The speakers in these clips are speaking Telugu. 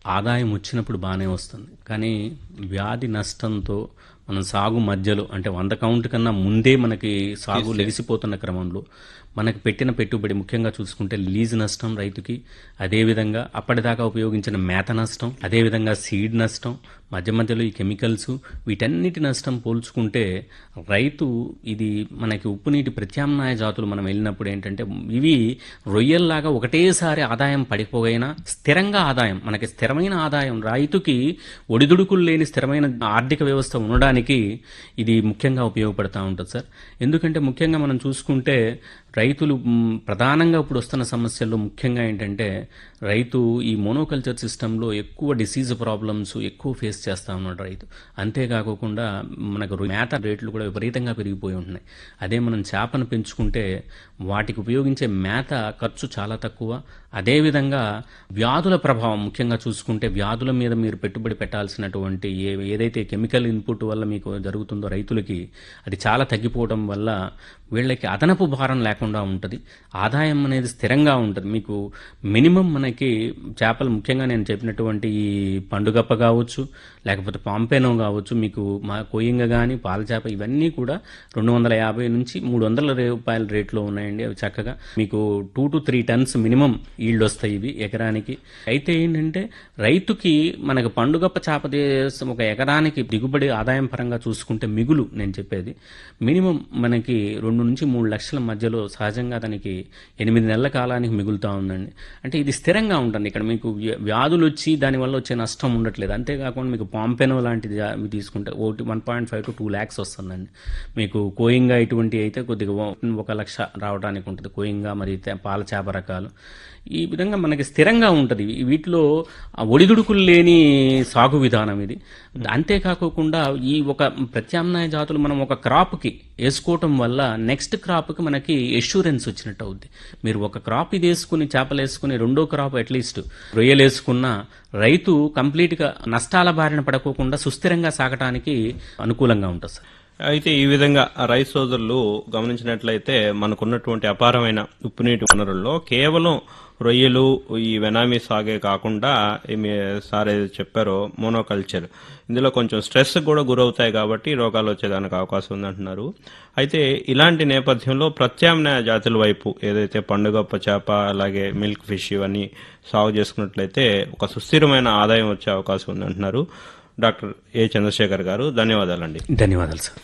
ఆదాయం వచ్చినప్పుడు బాగానే వస్తుంది కానీ వ్యాధి నష్టంతో మనం సాగు మధ్యలో అంటే వంద కౌంట్ కన్నా ముందే మనకి సాగు లెగిసిపోతున్న క్రమంలో మనకు పెట్టిన పెట్టుబడి ముఖ్యంగా చూసుకుంటే లీజ్ నష్టం రైతుకి అదేవిధంగా అప్పటిదాకా ఉపయోగించిన మేత నష్టం అదేవిధంగా సీడ్ నష్టం మధ్య మధ్యలో ఈ కెమికల్స్ వీటన్నిటి నష్టం పోల్చుకుంటే రైతు ఇది మనకి ఉప్పు నీటి ప్రత్యామ్నాయ జాతులు మనం వెళ్ళినప్పుడు ఏంటంటే ఇవి రొయ్యల్లాగా ఒకటేసారి ఆదాయం పడిపోయినా స్థిరంగా ఆదాయం మనకి స్థిరమైన ఆదాయం రైతుకి ఒడిదుడుకులు లేని స్థిరమైన ఆర్థిక వ్యవస్థ ఉండడానికి ఇది ముఖ్యంగా ఉపయోగపడతా ఉంటుంది సార్ ఎందుకంటే ముఖ్యంగా మనం చూసుకుంటే రైతులు మ్, ప్రధానంగా ఇప్పుడు వస్తున్న సమస్యల్లో ముఖ్యంగా ఏంటంటే రైతు ఈ మోనోకల్చర్ సిస్టంలో ఎక్కువ డిసీజ్ ప్రాబ్లమ్స్ ఎక్కువ ఫేస్ చేస్తా ఉన్నాడు రైతు అంతేకాకుండా మనకు రొయ్య- మేత రేట్లు కూడా విపరీతంగా పెరిగిపోయి ఉంటున్నాయి అదే మనం చేపను పెంచుకుంటే వాటికి ఉపయోగించే మేత ఖర్చు చాలా తక్కువ అదేవిధంగా వ్యాధుల ప్రభావం ముఖ్యంగా చూసుకుంటే వ్యాధుల మీద మీరు పెట్టుబడి పెట్టాల్సినటువంటి ఏ ఏదైతే కెమికల్ ఇన్పుట్ వల్ల మీకు జరుగుతుందో రైతులకి అది చాలా తగ్గిపోవడం వల్ల వీళ్ళకి అదనపు భారం లేకుండా ఉంటుంది ఆదాయం అనేది స్థిరంగా ఉంటుంది మీకు మినిమం మనకి చేపలు ముఖ్యంగా నేను చెప్పినటువంటి ఈ పండుగప్ప కావచ్చు లేకపోతే పాంపేనో కావచ్చు మీకు మా కొయ్యంగ కానీ పాల చేప ఇవన్నీ కూడా రెండు వందల యాభై నుంచి మూడు వందల రూపాయల రేట్లో ఉన్నాయండి అవి చక్కగా మీకు two to three tons minimum yield వస్తాయి ఇవి ఎకరానికి అయితే ఏంటంటే రైతుకి మనకు పండుగప్ప చేప దేశం ఒక ఎకరానికి దిగుబడి ఆదాయం పరంగా చూసుకుంటే మిగులు నేను చెప్పేది మినిమం మనకి రెండు నుంచి మూడు లక్షల మధ్యలో సహజంగా దానికి ఎనిమిది నెలల కాలానికి మిగులుతా ఉందండి అంటే ఇది స్థిరంగా ఉంటుంది ఇక్కడ మీకు వ్య- వ్యాధులు వచ్చి దానివల్ల వచ్చే నష్టం ఉండట్లేదు అంతేకాకుండా మీకు పాంపెనో లాంటిది జా- ఇవి తీసుకుంటే ఒకటి one point five to two lakhs వస్తుందండి మీకు కోయింగా ఇటువంటి అయితే కొద్దిగా ఓ- ఒక లక్ష రావడానికి ఉంటుంది కోయింగా మరి తే- పాల చేప రకాలు ఈ విధంగా మనకి స్థిరంగా ఉంటుంది వీటిలో ఆ ఒడిదుడుకులు లేని సాగు విధానం ఇది అంతేకాకుండా ఈ ఒక ప్రత్యామ్నాయ జాతులు మనం ఒక క్రాప్కి వేసుకోవటం వల్ల నెక్స్ట్ క్రాప్కి మనకి ఎష్యూరెన్స్ వచ్చినట్టు అవుద్ది మీరు ఒక క్రాప్ ఇది వేసుకుని చేపలు వేసుకుని రెండో క్రాప్ అట్లీస్ట్ రొయ్యలు వేసుకున్న రైతు కంప్లీట్గా నష్టాల బారిన పడకోకుండా సుస్థిరంగా సాగటానికి అనుకూలంగా ఉంటుంది సార్ అయితే ఈ విధంగా రైతు సోదరులు గమనించినట్లయితే మనకున్నటువంటి అపారమైన ఉప్పునీటి వనరుల్లో కేవలం రొయ్యలు ఈ వెనామీ సాగే కాకుండా ఈ మీ సార్ ఏదో చెప్పారో మోనోకల్చర్ ఇందులో కొంచెం స్ట్రెస్ కూడా గురవుతాయి కాబట్టి రోగాలు వచ్చేదానికి అవకాశం ఉందంటున్నారు అయితే ఇలాంటి నేపథ్యంలో ప్రత్యామ్నాయ జాతుల వైపు ఏదైతే పండుగప్ప చేప అలాగే మిల్క్ ఫిష్ ఇవన్నీ సాగు చేసుకున్నట్లయితే ఒక సుస్థిరమైన ఆదాయం వచ్చే అవకాశం ఉందంటున్నారు డాక్టర్ ఏ చంద్రశేఖర్ గారు ధన్యవాదాలండి ధన్యవాదాలు సార్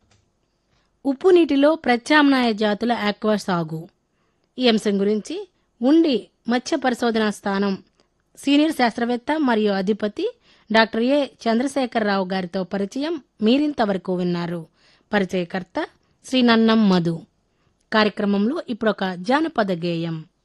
ఉప్పు నీటిలో ప్రత్యామ్నాయ జాతుల ఆక్వా సాగు ఈ అంశం గురించి ఉండి మత్స్య పరిశోధనా స్థానం సీనియర్ శాస్త్రవేత్త మరియు అధిపతి డాక్టర్ ఏ చంద్రశేఖరరావు గారితో పరిచయం మీరింతవరకు విన్నారు పరిచయకర్త శ్రీ నన్నం మధు కార్యక్రమంలో ఇప్పుడొక జానపద గేయం